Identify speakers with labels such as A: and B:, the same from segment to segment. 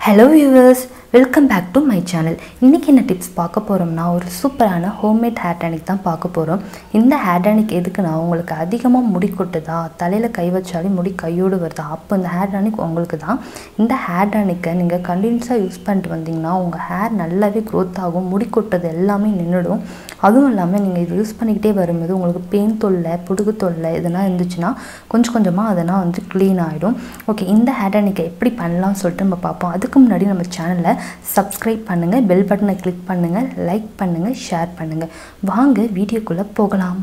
A: hello viewers welcome back to my channel இன்றைக்கி என்ன tips பார்க்க போகிறோம்னா ஒரு சூப்பரான ஹோம்மேட் ஹேர் டானிக் தான் பார்க்க போகிறோம் இந்த ஹேர் டானிக் எதுக்குன்னா உங்களுக்கு அதிகமாக முடி கொட்டுதா தலையில் கை வச்சாலே முடி கையோடு வருதா அப்போ இந்த ஹேர் டானிக் உங்களுக்கு தான் இந்த ஹேர் டானிக்கை நீங்கள் கண்டினியூஸாக யூஸ் பண்ணிட்டு வந்தீங்கன்னா உங்கள் ஹேர் நல்லாவே க்ரோத் ஆகும் முடி கொட்டது எல்லாமே நின்றுடும் அதுவும் இல்லாமல் நீங்கள் இது யூஸ் பண்ணிக்கிட்டே வரும்போது உங்களுக்கு பெயின் தொல்லை புடுகு தொல்லை இதெல்லாம் இருந்துச்சுன்னா கொஞ்சம் கொஞ்சமாக அதெல்லாம் வந்து க்ளீன் ஆகிடும் ஓகே இந்த ஹேர் டானிக்கை எப்படி பண்ணலாம்னு சொல்லிட்டு நம்ம பார்ப்போம் அதுக்கு முன்னாடி நம்ம சேனலை சப்ஸ்கிரைப் பண்ணுங்கள் பெல் பட்டனை கிளிக் பண்ணுங்கள் லைக் பண்ணுங்கள் ஷேர் பண்ணுங்கள் வாங்க வீடியோக்குள்ளே போகலாம்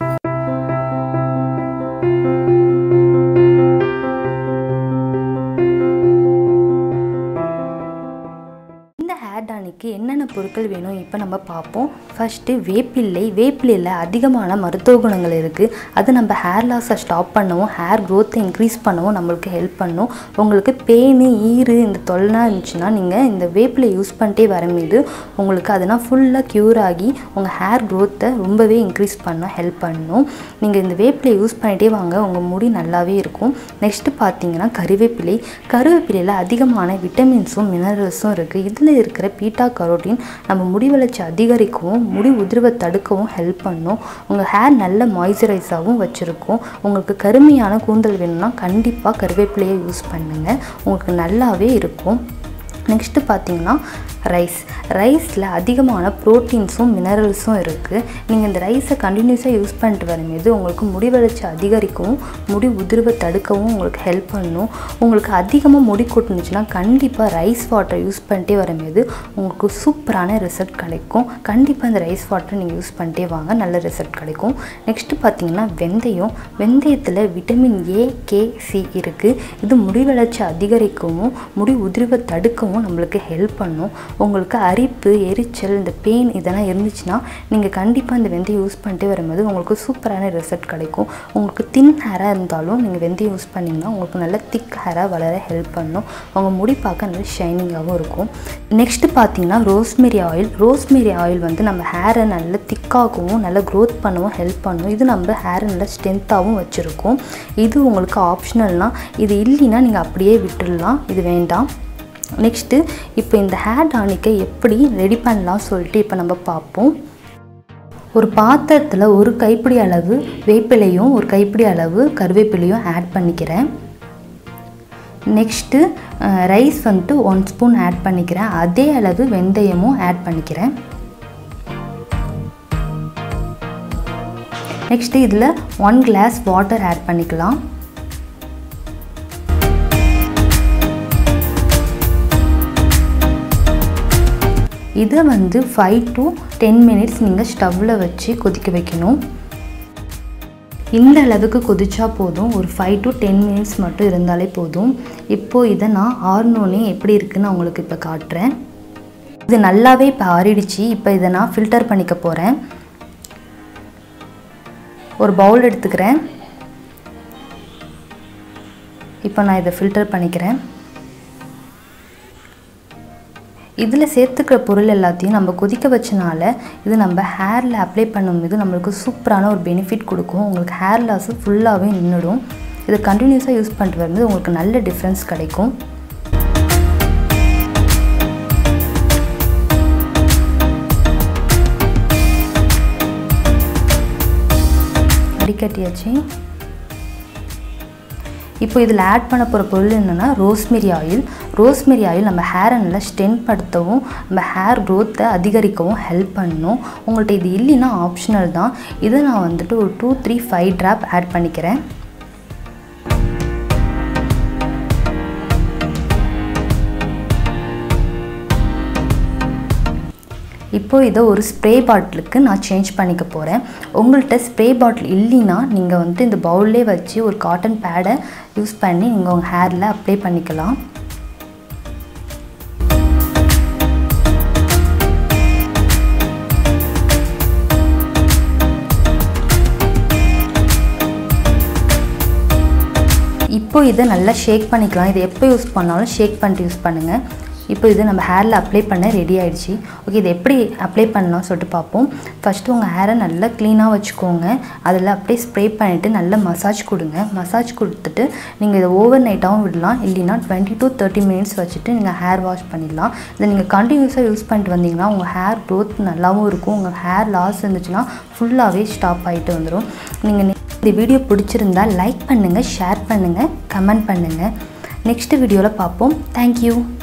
A: இந்த ஹேர் டானிக்கு என்னென்ன பொருட்கள் வேணும் இப்போ நம்ம பார்ப்போம் ஃபஸ்ட்டு வேப்பிள்ளை வேப்பிலையில் அதிகமான மருத்துவ குணங்கள் இருக்குது அது நம்ம ஹேர் லாஸை ஸ்டாப் பண்ணவும் ஹேர் க்ரோத்தை இன்க்ரீஸ் பண்ணவும் நம்மளுக்கு ஹெல்ப் பண்ணும் உங்களுக்கு பேனு ஈறு இந்த தொல்லைலாம் இருந்துச்சுன்னா நீங்கள் இந்த வேப்பிலை யூஸ் பண்ணிட்டே வரும்போது உங்களுக்கு அதெல்லாம் ஃபுல்லாக க்யூர் ஆகி உங்கள் ஹேர் க்ரோத்தை ரொம்பவே இன்க்ரீஸ் பண்ண ஹெல்ப் பண்ணும் நீங்கள் இந்த வேப்பிலை யூஸ் பண்ணிகிட்டே வாங்க உங்கள் முடி நல்லாவே இருக்கும் நெக்ஸ்ட்டு பார்த்தீங்கன்னா கருவேப்பிலை கருவேப்பிலையில் அதிகமான விட்டமின்ஸும் மினரல்ஸும் இருக்குது இதில் இருக்கிற பீட்டா கரோட்டின் நம்ம முடி வளர்ச்சி அதிகரிக்கவும் முடி உதிர்வை தடுக்கவும் ஹெல்ப் பண்ணும் உங்கள் ஹேர் நல்ல மாய்ஸ்சரைஸாகவும் வச்சுருக்கும் உங்களுக்கு கருமையான கூந்தல் வேணும்னா கண்டிப்பாக கருவேப்பிலையை யூஸ் பண்ணுங்கள் உங்களுக்கு நல்லாவே இருக்கும் நெக்ஸ்ட்டு பார்த்தீங்கன்னா ரைஸ் ரைஸில் அதிகமான ப்ரோட்டீன்ஸும் மினரல்ஸும் இருக்குது நீங்கள் இந்த ரைஸை கண்டினியூஸாக யூஸ் பண்ணிட்டு வரும்போது உங்களுக்கு முடி வளர்ச்சி அதிகரிக்கவும் முடி உதிர்வை தடுக்கவும் உங்களுக்கு ஹெல்ப் பண்ணும் உங்களுக்கு அதிகமாக முடி கொட்டுனுச்சுன்னா கண்டிப்பாக ரைஸ் வாட்டர் யூஸ் பண்ணிட்டே வரும்போது உங்களுக்கு சூப்பரான ரிசல்ட் கிடைக்கும் கண்டிப்பாக இந்த ரைஸ் வாட்டர் நீங்கள் யூஸ் பண்ணிட்டே வாங்க நல்ல ரிசல்ட் கிடைக்கும் நெக்ஸ்ட்டு பார்த்தீங்கன்னா வெந்தயம் வெந்தயத்தில் விட்டமின் ஏ கே சி இருக்குது இது முடி வளர்ச்சி அதிகரிக்கவும் முடி உதிர்வை தடுக்கவும் நம்மளுக்கு ஹெல்ப் பண்ணும் உங்களுக்கு அரிப்பு எரிச்சல் இந்த பெயின் இதெல்லாம் இருந்துச்சுன்னா நீங்கள் கண்டிப்பாக இந்த வெந்தயம் யூஸ் பண்ணிட்டே வரும்போது உங்களுக்கு சூப்பரான ரிசல்ட் கிடைக்கும் உங்களுக்கு தின் ஹேராக இருந்தாலும் நீங்கள் வெந்தயம் யூஸ் பண்ணிங்கன்னா உங்களுக்கு நல்ல திக் ஹேராக வளர ஹெல்ப் பண்ணும் உங்கள் முடி பார்க்க நல்ல ஷைனிங்காகவும் இருக்கும் நெக்ஸ்ட்டு பார்த்தீங்கன்னா ரோஸ்மெரி ஆயில் ரோஸ்மெரி ஆயில் வந்து நம்ம ஹேரை நல்ல திக்காகவும் நல்ல க்ரோத் பண்ணவும் ஹெல்ப் பண்ணும் இது நம்ம ஹேரை நல்ல ஸ்ட்ரென்த்தாகவும் வச்சுருக்கோம் இது உங்களுக்கு ஆப்ஷனல்னால் இது இல்லைன்னா நீங்கள் அப்படியே விட்டுடலாம் இது வேண்டாம் நெக்ஸ்ட்டு இப்போ இந்த ஹேர் டானிக்கை எப்படி ரெடி பண்ணலாம் சொல்லிட்டு இப்போ நம்ம பார்ப்போம் ஒரு பாத்திரத்தில் ஒரு கைப்பிடி அளவு வேப்பிலையும் ஒரு கைப்பிடி அளவு கருவேப்பிலையும் ஆட் பண்ணிக்கிறேன் நெக்ஸ்ட்டு ரைஸ் வந்துட்டு ஒன் ஸ்பூன் ஆட் பண்ணிக்கிறேன் அதே அளவு வெந்தயமும் ஆட் பண்ணிக்கிறேன் நெக்ஸ்ட்டு இதில் ஒன் கிளாஸ் வாட்டர் ஆட் பண்ணிக்கலாம் இதை வந்து ஃபைவ் டு டென் மினிட்ஸ் நீங்கள் ஸ்டவ்வில் வச்சு கொதிக்க வைக்கணும் இந்த அளவுக்கு கொதிச்சா போதும் ஒரு ஃபைவ் டு டென் மினிட்ஸ் மட்டும் இருந்தாலே போதும் இப்போது இதை நான் ஆறுனோன்னே எப்படி இருக்குன்னு உங்களுக்கு இப்போ காட்டுறேன் இது நல்லாவே இப்போ ஆறிடுச்சு இப்போ இதை நான் ஃபில்டர் பண்ணிக்க போகிறேன் ஒரு பவுல் எடுத்துக்கிறேன் இப்போ நான் இதை ஃபில்டர் பண்ணிக்கிறேன் இதில் சேர்த்துக்கிற பொருள் எல்லாத்தையும் நம்ம கொதிக்க வச்சனால இது நம்ம ஹேரில் அப்ளை பண்ணும்போது நம்மளுக்கு சூப்பரான ஒரு பெனிஃபிட் கொடுக்கும் உங்களுக்கு ஹேர் லாஸு ஃபுல்லாகவே நின்றுடும் இதை கண்டினியூஸாக யூஸ் பண்ணிட்டு வரும்போது உங்களுக்கு நல்ல டிஃப்ரென்ஸ் கிடைக்கும் அடிக்கட்டியாச்சு இப்போ இதில் ஆட் பண்ண போகிற பொருள் என்னென்னா ரோஸ்மெரி ஆயில் ரோஸ்மெரி ஆயில் நம்ம ஹேரை நல்லா ஸ்ட்ரென்த் படுத்தவும் நம்ம ஹேர் க்ரோத்தை அதிகரிக்கவும் ஹெல்ப் பண்ணும் உங்கள்கிட்ட இது இல்லைன்னா ஆப்ஷனல் தான் இதை நான் வந்துட்டு ஒரு two three five drop add பண்ணிக்கிறேன் இப்போ இதை ஒரு ஸ்ப்ரே பாட்டிலுக்கு நான் சேஞ்ச் பண்ணிக்க போகிறேன் உங்கள்கிட்ட ஸ்ப்ரே பாட்டில் இல்லைன்னா நீங்கள் வந்துட்டு இந்த பவுல்லே வச்சு ஒரு காட்டன் பேடை யூஸ் பண்ணி நீங்கள் உங்கள் ஹேரில் அப்ளை பண்ணிக்கலாம் இப்போ இதை நல்லா ஷேக் பண்ணிக்கலாம் இதை எப்போ யூஸ் பண்ணாலும் ஷேக் பண்ணிட்டு யூஸ் பண்ணுங்கள் இப்போ இது நம்ம ஹேரில் அப்ளை பண்ண ரெடி ஆயிடுச்சு ஓகே இது எப்படி அப்ளை பண்ணலாம் சொல்லிட்டு பார்ப்போம் ஃபஸ்ட்டு உங்கள் ஹேரை நல்லா க்ளீனாக வச்சுக்கோங்க அதில் அப்படியே ஸ்ப்ரே பண்ணிவிட்டு நல்லா மசாஜ் கொடுங்க மசாஜ் கொடுத்துட்டு நீங்கள் இதை ஓவர் நைட்டாகவும் விடலாம் இல்லைன்னா டுவெண்ட்டி டு தேர்ட்டி மினிட்ஸ் வச்சுட்டு நீங்கள் ஹேர் வாஷ் பண்ணிடலாம் இதை நீங்கள் கண்டினியூஸாக யூஸ் பண்ணிட்டு வந்தீங்கன்னா உங்கள் ஹேர் க்ரோத் நல்லாவும் இருக்கும் உங்கள் ஹேர் லாஸ் இருந்துச்சுன்னா ஃபுல்லாகவே ஸ்டாப் ஆகிட்டு வந்துடும் நீங்கள் இந்த வீடியோ பிடிச்சிருந்தா லைக் பண்ணுங்கள் ஷேர் பண்ணுங்கள் கமெண்ட் பண்ணுங்கள் நெக்ஸ்ட் வீடியோவில் பார்ப்போம் தேங்க்யூ